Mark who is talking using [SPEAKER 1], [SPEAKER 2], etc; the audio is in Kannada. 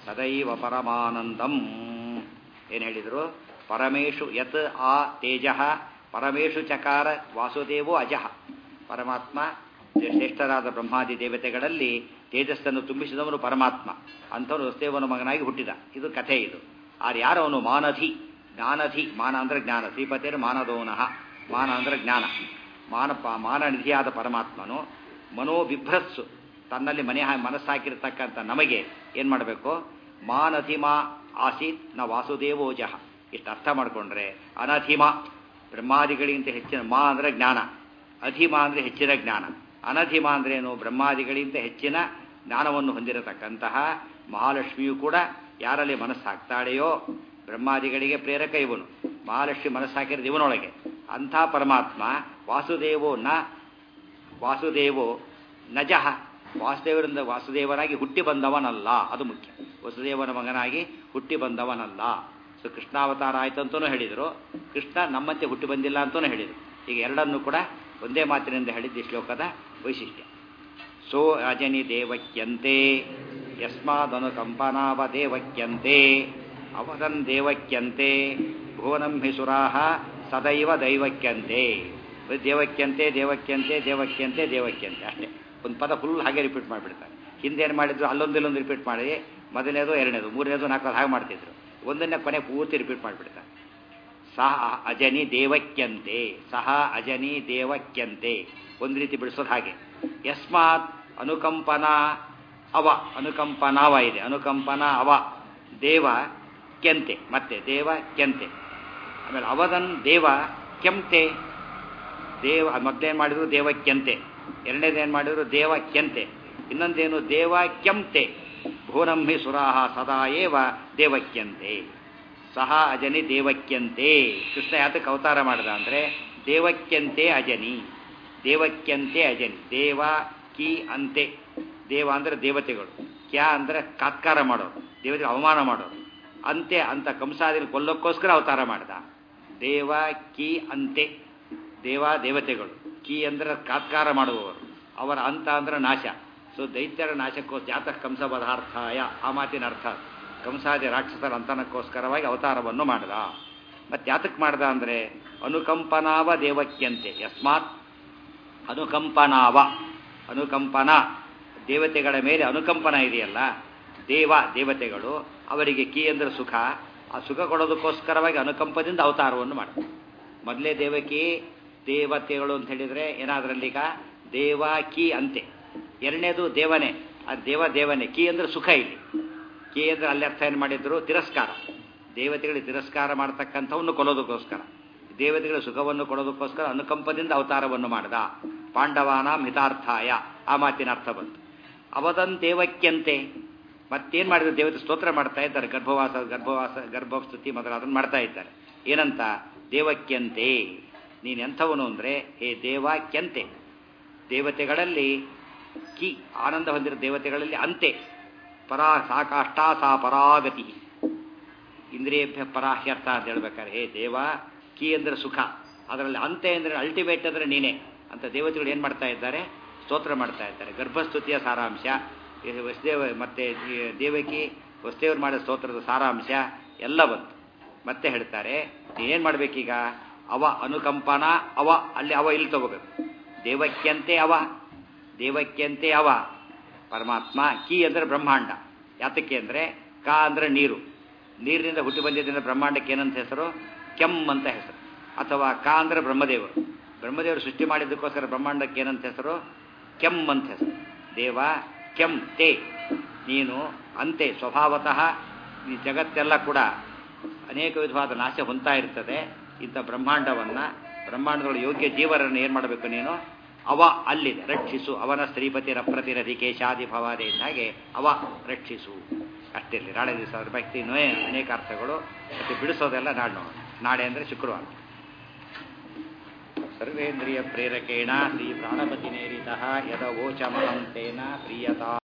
[SPEAKER 1] ಸದೈವ ಪರಮಾನಂದಂ ಏನು ಹೇಳಿದರು ಪರಮೇಶು ಯತ್ ಆ ತೇಜ ಪರಮೇಶು ಚಕಾರ ವಾಸುದೇವೋ ಅಜಃ ಪರಮಾತ್ಮ ಶ್ರೇಷ್ಠರಾದ ಬ್ರಹ್ಮಾದಿ ದೇವತೆಗಳಲ್ಲಿ ತೇಜಸ್ಸನ್ನು ತುಂಬಿಸಿದವನು ಪರಮಾತ್ಮ ಅಂಥವನು ವಸುದೇವನ ಮಗನಾಗಿ ಹುಟ್ಟಿದ ಇದು ಕಥೆ ಇದು ಆದ್ರೆ ಯಾರು ಅವನು ಮಾನಧಿ ಜ್ಞಾನಧಿ ಮಾನ ಅಂದ್ರೆ ಜ್ಞಾನ ಶ್ರೀಪತಿಯರು ಮಾನದೋನಃ ಮಾನ ಅಂದ್ರೆ ಜ್ಞಾನ ಮಾನಪ ಮಾನನಿಧಿಯಾದ ಪರಮಾತ್ಮನು ಮನೋಬಿಭ್ರಸ್ಸು ತನ್ನಲ್ಲಿ ಮನೆ ಮನಸ್ಸಾಕಿರ್ತಕ್ಕಂಥ ನಮಗೆ ಏನು ಮಾಡಬೇಕು ಮಾನಧಿಮಾ ಆಸೀತ್ ನ ವಾಸುದೇವೋಜಃ ಇಷ್ಟು ಅರ್ಥ ಮಾಡಿಕೊಂಡ್ರೆ ಅನಧಿಮ ಬ್ರಹ್ಮಾದಿಗಳಿಗಿಂತ ಹೆಚ್ಚಿನ ಮಾ ಅಂದರೆ ಜ್ಞಾನ ಅಧಿಮ ಅಂದರೆ ಹೆಚ್ಚಿನ ಜ್ಞಾನ ಅನಧಿಮ ಅಂದ್ರೇನು ಬ್ರಹ್ಮಾದಿಗಳಿಗಿಂತ ಹೆಚ್ಚಿನ ಜ್ಞಾನವನ್ನು ಹೊಂದಿರತಕ್ಕಂತಹ ಮಹಾಲಕ್ಷ್ಮಿಯು ಕೂಡ ಯಾರಲ್ಲಿ ಮನಸ್ಸಾಗ್ತಾಳೆಯೋ ಬ್ರಹ್ಮಾದಿಗಳಿಗೆ ಪ್ರೇರಕ ಇವನು ಮಹಾಲಕ್ಷ್ಮಿ ಮನಸ್ಸಾಕಿರೋದು ಇವನೊಳಗೆ ಅಂಥ ಪರಮಾತ್ಮ ವಾಸುದೇವೋ ನ ವಾಸುದೇವೋ ನಜಃ ವಾಸುದೇವರಿಂದ ವಾಸುದೇವನಾಗಿ ಹುಟ್ಟಿ ಬಂದವನಲ್ಲ ಅದು ಮುಖ್ಯ ವಸುದೇವನ ಮಗನಾಗಿ ಹುಟ್ಟಿ ಬಂದವನಲ್ಲ ಸೊ ಕೃಷ್ಣಾವತಾರ ಆಯ್ತು ಅಂತಲೂ ಹೇಳಿದರು ಕೃಷ್ಣ ನಮ್ಮಂತೆ ಹುಟ್ಟಿ ಬಂದಿಲ್ಲ ಅಂತಲೂ ಹೇಳಿದರು ಈಗ ಎರಡನ್ನೂ ಕೂಡ ಒಂದೇ ಮಾತಿನಿಂದ ಹೇಳಿದ್ದ ಈ ಶ್ಲೋಕದ ವೈಶಿಷ್ಟ್ಯ ಸೋ ಅಜನಿ ದೇವಕ್ಯಂತೆ ಯಸ್ಮಾದನುಕಂಪನಾವ ದೇವಕ್ಯಂತೆ ಅವದನ್ ದೇವಕ್ಯಂತೆ ಭುವನಂ ಹಿ ಸುರಾಹ ಸದೈವ ದೈವಕ್ಯಂತೆ ದೇವಕ್ಯಂತೆ ದೇವಕ್ಯಂತೆ ದೇವಕ್ಯಂತೆ ದೇವಕ್ಯಂತೆ ಅಷ್ಟೇ ಒಂದು ಪದ ಫುಲ್ ಹಾಗೆ ರಿಪೀಟ್ ಮಾಡಿಬಿಡ್ತಾರೆ ಹಿಂದೆ ಏನು ಮಾಡಿದ್ರು ಅಲ್ಲೊಂದು ಇಲ್ಲೊಂದು ರಿಪೀಟ್ ಮಾಡಿ ಮೊದಲನೇದು ಎರಡನೇದು ಮೂರನೇದು ನಾಲ್ಕು ಹಾಗೆ ಮಾಡ್ತಿದ್ರು ಒಂದನ್ನೇ ಕೊನೆ ಪೂರ್ತಿ ರಿಪೀಟ್ ಮಾಡಿಬಿಡ್ತಾರೆ ಸಹ ಅಜನಿ ದೇವಕ್ಯಂತೆ ಸಹ ಅಜನಿ ದೇವಕ್ಯಂತೆ ಒಂದು ರೀತಿ ಬಿಡಿಸೋದು ಹಾಗೆ ಯಸ್ಮಾತ್ ಅನುಕಂಪನಾ ಅವ ಅನುಕಂಪನಾವ ಇದೆ ಅನುಕಂಪನಾ ಅವ ದೇವ ಕೆಂತೆ ಮತ್ತೆ ದೇವ ಕೆಂತೆ ಆಮೇಲೆ ಅವದನ್ ದೇವ ಕೆಂತೆ ದೇವ ಮೊದಲೇನು ಮಾಡಿದ್ರು ದೇವ ಕೆಂತೆ ಎರಡನೇದೇನು ಮಾಡಿದ್ರು ದೇವ ಕೆಂತೆ ಇನ್ನೊಂದೇನು ದೇವ ಕೆಂತೆ ಭೂನಂಹಿ ಸುರಾಹ ಸದಾ ಏವ ದೇವಕ್ಯಂತೆ ಸಹ ಅಜನಿ ದೇವಕ್ಯಂತೆ ಕೃಷ್ಣ ಯಾತಕ್ಕೆ ಅವತಾರ ಮಾಡಿದ ಅಂದರೆ ದೇವಕ್ಯಂತೆ ಅಜನಿ ದೇವಕ್ಯಂತೆ ಅಜನಿ ದೇವ ಕಿ ಅಂತೆ ದೇವ ಅಂದರೆ ದೇವತೆಗಳು ಕ್ಯಾ ಅಂದರೆ ಕಾತ್ಕಾರ ಮಾಡೋರು ದೇವತೆಗೆ ಅವಮಾನ ಮಾಡೋರು ಅಂತೆ ಅಂತ ಕಂಸಾದಿನ ಕೊಲ್ಲಕ್ಕೋಸ್ಕರ ಅವತಾರ ಮಾಡಿದ ದೇವ ಕಿ ಅಂತೆ ದೇವ ದೇವತೆಗಳು ಕಿ ಅಂದ್ರೆ ಕಾತ್ಕಾರ ಮಾಡುವವರು ಅವರ ಅಂತ ಅಂದ್ರೆ ನಾಶ ಸೊ ದೈತ್ಯರ ನಾಶಕ್ಕೋಸ್ಕರ ಜಾತಕ ಕಂಸ ಪದಾರ್ಥಾಯ ಆ ಮಾತಿನ ಅರ್ಥ ಕಂಸಾದಿ ರಾಕ್ಷಸರ ಅಂತನಕ್ಕೋಸ್ಕರವಾಗಿ ಅವತಾರವನ್ನು ಮಾಡಿದ ಮತ್ತೆ ಯಾತಕ್ಕೆ ಮಾಡ್ದ ಅಂದರೆ ಅನುಕಂಪನಾವ ದೇವಕ್ಯಂತೆ ಯಸ್ಮಾತ್ ಅನುಕಂಪನಾವ ಅನುಕಂಪನ ದೇವತೆಗಳ ಮೇಲೆ ಅನುಕಂಪನ ಇದೆಯಲ್ಲ ದೇವ ದೇವತೆಗಳು ಅವರಿಗೆ ಕೀ ಅಂದರೆ ಸುಖ ಆ ಸುಖ ಕೊಡೋದಕ್ಕೋಸ್ಕರವಾಗಿ ಅನುಕಂಪದಿಂದ ಅವತಾರವನ್ನು ಮಾಡ್ತಾರೆ ಮೊದಲೇ ದೇವಕಿ ದೇವತೆಗಳು ಅಂತ ಹೇಳಿದರೆ ಏನಾದ್ರಲ್ಲೀಗ ದೇವ ಕೀ ಅಂತೆ ಎರಡನೇದು ದೇವನೇ ಆ ದೇವ ದೇವನೇ ಕೀ ಅಂದರೆ ಸುಖ ಇಲ್ಲಿ ಕೀ ಅಂದರೆ ಅಲ್ಲಿ ಅರ್ಥ ಏನು ಮಾಡಿದ್ರು ತಿರಸ್ಕಾರ ದೇವತೆಗಳಿಗೆ ತಿರಸ್ಕಾರ ಮಾಡ್ತಕ್ಕಂಥವನ್ನು ಕೊಲ್ಲೋದಕ್ಕೋಸ್ಕರ ದೇವತೆಗಳ ಸುಖವನ್ನು ಕೊಡೋದಕ್ಕೋಸ್ಕರ ಅನುಕಂಪದಿಂದ ಅವತಾರವನ್ನು ಮಾಡಿದ ಪಾಂಡವಾನ ಹಿತಾರ್ಥಾಯ ಆ ಮಾತಿನ ಅರ್ಥ ಬಂತು ಅವದನ್ ದೇವಕ್ಯಂತೆ ಮತ್ತೇನು ಮಾಡಿದ್ರು ದೇವತೆ ಸ್ತೋತ್ರ ಮಾಡ್ತಾ ಇದ್ದಾರೆ ಗರ್ಭವಾಸ ಗರ್ಭವಾಸ ಗರ್ಭಸ್ತುತಿ ಮೊದಲಾದನ್ನು ಮಾಡ್ತಾ ಇದ್ದಾರೆ ಏನಂತ ದೇವಕ್ಯಂತೆ ನೀನು ಎಂಥವನು ಅಂದರೆ ಹೇ ದೇವಾಕ್ಯಂತೆ ದೇವತೆಗಳಲ್ಲಿ ಕಿ ಆನಂದ ಹೊಂದಿರೋ ದೇವತೆಗಳಲ್ಲಿ ಅಂತೆ ಪರಾ ಸಾಕಾಷ್ಟ ಸಾ ಪರಾಗತಿ ಇಂದ್ರಿಯಭ್ಯ ಪರಾಹ್ಯರ್ಥ ಅಂತ ಹೇಳ್ಬೇಕಾದ್ರೆ ಹೇ ದೇವ ಕಿ ಅಂದರೆ ಸುಖ ಅದರಲ್ಲಿ ಅಂತೆ ಅಂದರೆ ಅಲ್ಟಿಮೇಟ್ ಅಂದರೆ ನೀನೇ ಅಂತ ದೇವತೆಗಳು ಏನು ಮಾಡ್ತಾ ಇದ್ದಾರೆ ಸ್ತೋತ್ರ ಮಾಡ್ತಾ ಇದ್ದಾರೆ ಗರ್ಭಸ್ತುತಿಯ ಸಾರಾಂಶ ವಸುದೇವ ಮತ್ತೆ ದೇವಕಿ ವಸುದೇವರು ಮಾಡಿದ ಸ್ತೋತ್ರದ ಸಾರಾಂಶ ಎಲ್ಲ ಬಂತು ಮತ್ತೆ ಹೇಳ್ತಾರೆ ನೀನೇನು ಮಾಡಬೇಕೀಗ ಅವ ಅನುಕಂಪನ ಅವ ಅಲ್ಲಿ ಅವ ಇಲ್ಲಿ ತಗೋಬೇಕು ದೇವಕ್ಯಂತೆ ಅವ ದೇವಕ್ಯಂತೆ ಅವ ಪರಮಾತ್ಮ ಕಿ ಅಂದರೆ ಬ್ರಹ್ಮಾಂಡ ಯಾತಕ್ಕೆ ಅಂದರೆ ಕ ಅಂದರೆ ನೀರು ನೀರಿನಿಂದ ಹುಟ್ಟಿ ಬಂದಿದ್ದರಿಂದ ಬ್ರಹ್ಮಾಂಡಕ್ಕೆ ಏನಂತ ಹೆಸರು ಕೆಮ್ ಅಂತ ಹೆಸರು ಅಥವಾ ಕ ಅಂದರೆ ಬ್ರಹ್ಮದೇವರು ಬ್ರಹ್ಮದೇವರು ಸೃಷ್ಟಿ ಮಾಡಿದ್ದಕ್ಕೋಸ್ಕರ ಬ್ರಹ್ಮಾಂಡಕ್ಕೆ ಏನಂತ ಹೆಸರು ಕೆಮ್ ಅಂತ ಹೆಸರು ದೇವ ಕೆಂ ತೇ ನೀನು ಅಂತೆ ಸ್ವಭಾವತಃ ಈ ಜಗತ್ತೆಲ್ಲ ಕೂಡ ಅನೇಕ ವಿಧವಾದ ನಾಶ ಹೊಂತಾ ಇರ್ತದೆ ಇಂಥ ಬ್ರಹ್ಮಾಂಡವನ್ನು ಬ್ರಹ್ಮಾಂಡದೊಳ ಯೋಗ್ಯ ಜೀವರನ್ನು ಏನು ಮಾಡಬೇಕು ನೀನು ಅವ ಅಲ್ಲಿದೆ ರಕ್ಷಿಸು ಅವನ ಸ್ತ್ರೀಪತಿ ರಪ್ರತಿರಧಿ ಕೇಶಾದಿ ಭವಾದೆ ಹಾಗೆ ಅವ ರಕ್ಷಿಸು ಅಷ್ಟಿರಲಿ ನಾಳೆ ದಿವಸ ಅದ್ರ ಭಕ್ತಿ ಅನೇಕ ಅರ್ಥಗಳು ಮತ್ತು ಬಿಡಿಸೋದೆಲ್ಲ ನಾಳೆ ನೋಡೋಣ ನಾಳೆ ಅಂದರೆ ಶುಕ್ರವಾರ ಸರ್ವೇಂದ್ರಿಯ ಪ್ರೇರಕೇಣ ಶ್ರೀ ಪ್ರಾಣಪತಿ ನೇರಿತ ಯದವೋಚಮಹಂತೇನ ಪ್ರಿಯತಾ